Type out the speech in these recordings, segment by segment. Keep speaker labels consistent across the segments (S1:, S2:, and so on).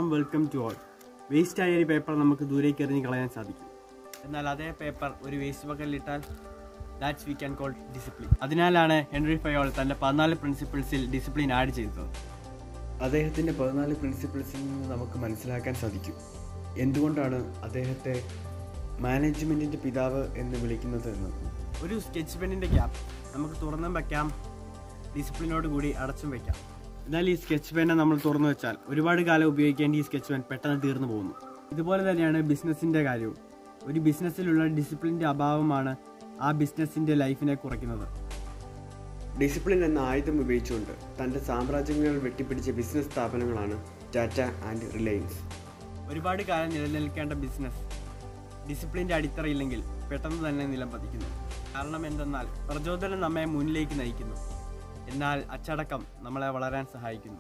S1: warm welcome to all waste ആയ ഒരു paper നമുക്ക് ദൂരേക്ക് എറിഞ്ഞ് കളയാൻ സാധിക്കും എന്നാൽ അതേ പേപ്പർ ഒരു വേസ്റ്റ് ബക്കറ്റിലിട്ടാൽ that's we can call discipline അതിനാലാണ് ഹെൻറി ഫയോൾ തൻ്റെ പതിനാല് പ്രിൻസിപ്പിൾസിൽ ഡിസിപ്ലിൻ ആഡ് ചെയ്തത്
S2: അദ്ദേഹത്തിൻ്റെ പതിനാല് പ്രിൻസിപ്പിൾസിൽ നിന്ന് നമുക്ക് മനസ്സിലാക്കാൻ സാധിക്കും എന്തുകൊണ്ടാണ് അദ്ദേഹത്തെ മാനേജ്മെൻറ്റിൻ്റെ പിതാവ് എന്ന് വിളിക്കുന്നത് എന്ന്
S1: ഒരു സ്കെച്ച് പെന്നിൻ്റെ ക്യാപ്പ് നമുക്ക് തുറന്നും വെക്കാം ഡിസിപ്ലിനോട് കൂടി അടച്ചും വെക്കാം എന്നാൽ ഈ സ്കെച്ച് പെന്നെ നമ്മൾ തുറന്നു വെച്ചാൽ ഒരുപാട് കാലം ഉപയോഗിക്കേണ്ട ഈ സ്കെച്ച് പെൻ പെട്ടെന്ന് തീർന്നു പോകുന്നു ഇതുപോലെ തന്നെയാണ് ബിസിനസ്സിൻ്റെ കാര്യവും ഒരു ബിസിനസ്സിലുള്ള ഡിസിപ്ലിൻ്റെ അഭാവമാണ് ആ ബിസിനസ്സിൻ്റെ ലൈഫിനെ കുറയ്ക്കുന്നത്
S2: ഡിസിപ്ലിൻ എന്ന ആയുധം ഉപയോഗിച്ചുകൊണ്ട് തൻ്റെ സാമ്രാജ്യങ്ങൾ വെട്ടിപ്പിടിച്ച ബിസിനസ് സ്ഥാപനങ്ങളാണ് ടാറ്റ ആൻഡ് റിലയൻസ്
S1: ഒരുപാട് കാലം നിലനിൽക്കേണ്ട ബിസിനസ് ഡിസിപ്ലിൻ്റെ അടിത്തറയില്ലെങ്കിൽ പെട്ടെന്ന് തന്നെ നിലം പതിക്കുന്നു കാരണം എന്തെന്നാൽ പ്രചോദനം നമ്മെ മുന്നിലേക്ക് നയിക്കുന്നു എന്നാൽ അച്ചടക്കം നമ്മളെ വളരാൻ സഹായിക്കുന്നു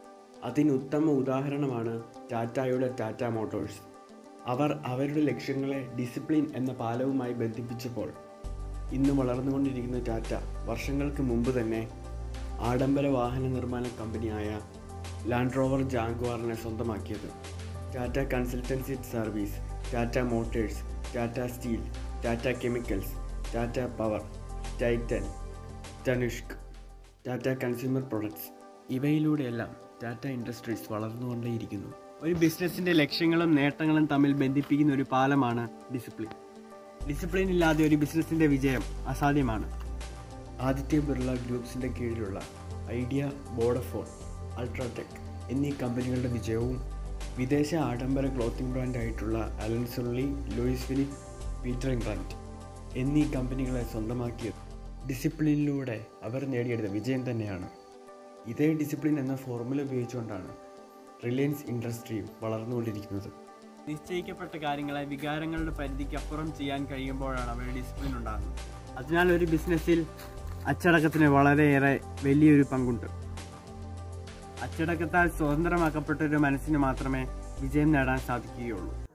S2: അതിന് ഉത്തമ ഉദാഹരണമാണ് ടാറ്റയുടെ ടാറ്റ മോട്ടോഴ്സ് അവർ അവരുടെ ലക്ഷ്യങ്ങളെ ഡിസിപ്ലിൻ എന്ന പാലവുമായി ബന്ധിപ്പിച്ചപ്പോൾ ഇന്ന് വളർന്നുകൊണ്ടിരിക്കുന്ന ടാറ്റ വർഷങ്ങൾക്ക് മുമ്പ് തന്നെ ആഡംബര വാഹന നിർമ്മാണ കമ്പനിയായ ലാൻഡ് റോവർ ജാഗ്വാറിനെ സ്വന്തമാക്കിയത് Tata Consultancy Service Tata Motors Tata Steel Tata Chemicals Tata Power Titan Tanishq Tata Consumer Products ഇവയിലൂടെയെല്ലാം ടാറ്റ ഇൻഡസ്ട്രീസ് വളർന്നുകൊണ്ടേയിരിക്കുന്നു
S1: ഒരു ബിസിനസ്സിൻ്റെ ലക്ഷ്യങ്ങളും നേട്ടങ്ങളും തമ്മിൽ ബന്ധിപ്പിക്കുന്ന ഒരു പാലമാണ് ഡിസിപ്ലിൻ ഡിസിപ്ലിൻ ഇല്ലാതെ ഒരു ബിസിനസ്സിൻ്റെ വിജയം അസാധ്യമാണ്
S2: ആദിത്യ ബിർള ഗ്രൂപ്പ്സിൻ്റെ കീഴിലുള്ള ഐഡിയ ബോഡഫോൺ അൾട്രാടെക് എന്നീ കമ്പനികളുടെ വിജയവും വിദേശ ആഡംബര ക്ലോത്തിംഗ് ബ്രാൻഡായിട്ടുള്ള Allen Solly Louis Philippe Peter England എന്നീ കമ്പനികളെ സ്വന്തമാക്കിയത് ഡിസിപ്ലിനിലൂടെ അവർ നേടിയെടുത്ത വിജയം തന്നെയാണ് ഇതേ ഡിസിപ്ലിൻ എന്ന ഫോർമുല ഉപയോഗിച്ചുകൊണ്ടാണ് റിലയൻസ് ഇൻഡസ്ട്രിയും വളർന്നുകൊണ്ടിരിക്കുന്നത്
S1: നിശ്ചയിക്കപ്പെട്ട കാര്യങ്ങളെ വികാരങ്ങളുടെ പരിധിക്ക് അപ്പുറം ചെയ്യാൻ കഴിയുമ്പോഴാണ് അവരുടെ ഡിസിപ്ലിൻ ഉണ്ടാകുന്നത് അതിനാൽ ഒരു ബിസിനസ്സിൽ അച്ചടക്കത്തിന് വളരെയേറെ വലിയൊരു പങ്കുണ്ട് അച്ചടക്കത്താൽ സ്വതന്ത്രമാക്കപ്പെട്ട ഒരു മനസ്സിന് മാത്രമേ വിജയം നേടാൻ സാധിക്കുകയുള്ളൂ